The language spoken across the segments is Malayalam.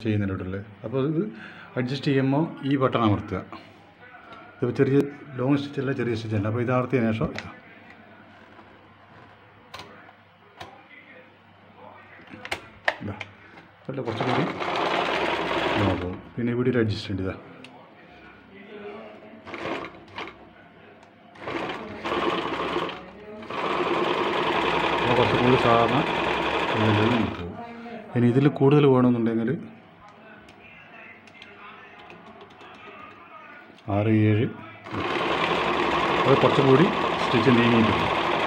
ചെയ്യുന്നതിനോടുള്ളത് അപ്പോൾ ഇത് അഡ്ജസ്റ്റ് ചെയ്യുമ്പോൾ ഈ ബട്ടൺ അമർത്തുക ഇതിപ്പോൾ ചെറിയ ലോങ് സ്റ്റിച്ചല്ല ചെറിയ സ്റ്റിച്ചല്ല അപ്പോൾ ഇത് അമർത്തിയതിന് ശേഷം ഇതാ ഇതാ അല്ല കുറച്ചും കൂടി ലോങ് പോകും പിന്നെ ഇവിടെ ഒരു അഡ്ജസ്റ്റ്മെൻറ്റ് ഇതാ അപ്പോൾ കുറച്ചും കൂടി സാധാരണ ഇതിൽ നമുക്ക് പോകും ഇനി ഇതിൽ കൂടുതൽ വേണമെന്നുണ്ടെങ്കിൽ ആറ് ഏഴ് അത് കുറച്ചും കൂടി സ്റ്റിച്ച് നീങ്ങിയിട്ട്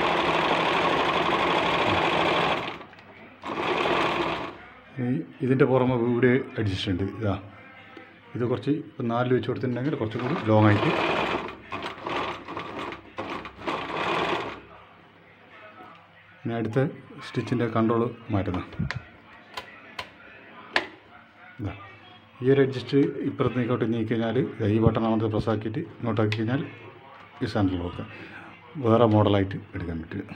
ഇനി ഇതിൻ്റെ പുറമെ ഇവിടെ അഡ്ജസ്റ്റ് ഉണ്ട് ഇതാ ഇത് കുറച്ച് ഇപ്പം നാലിൽ വെച്ച് കൊടുത്തിട്ടുണ്ടെങ്കിൽ കുറച്ചും കൂടി ലോങ് ആയിട്ട് ഇനി അടുത്ത സ്റ്റിച്ചിൻ്റെ കൺട്രോൾ മാറ്റുന്ന ഇതാ ഈ ഒരു അഡ്ജസ്റ്റ് ഇപ്പുറത്ത് ഇങ്ങോട്ട് നീക്കി കഴിഞ്ഞാൽ ദാ ഈ ബട്ടൺ അമർത്തി പ്രസ് ആക്കിയിട്ട് ഇങ്ങോട്ടാക്കി കഴിഞ്ഞാൽ ഈ സെൻറ്ററിൽ നോക്കുക വേറെ മോഡലായിട്ട് എടുക്കാൻ പറ്റും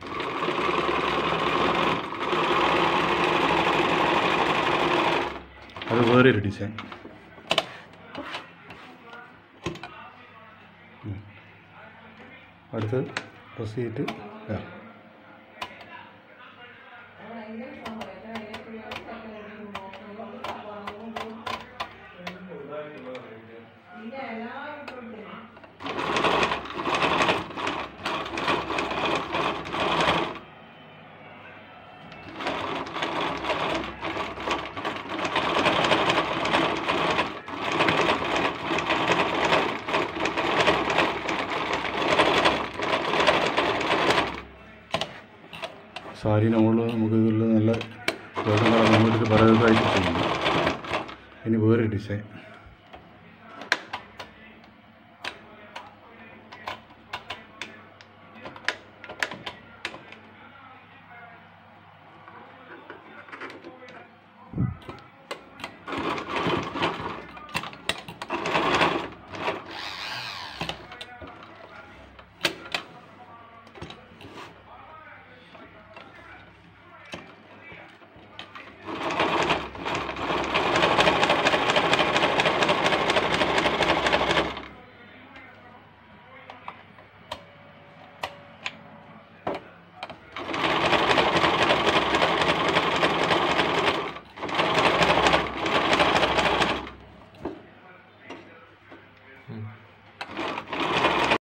അത് വേറൊരു ഡിസൈൻ ഉം. അടുത്ത് പ്രസ് ചെയ്തിട്ട് ഇതാ. സാരീൻ്റെ മുകളിൽ നമുക്ക് ഇതിലുള്ള നല്ല വേഗങ്ങളെ മുന്നോട്ട് പലതായിട്ട് ചെയ്യുന്നു ഇനി വേറൊരു ഡിസൈൻ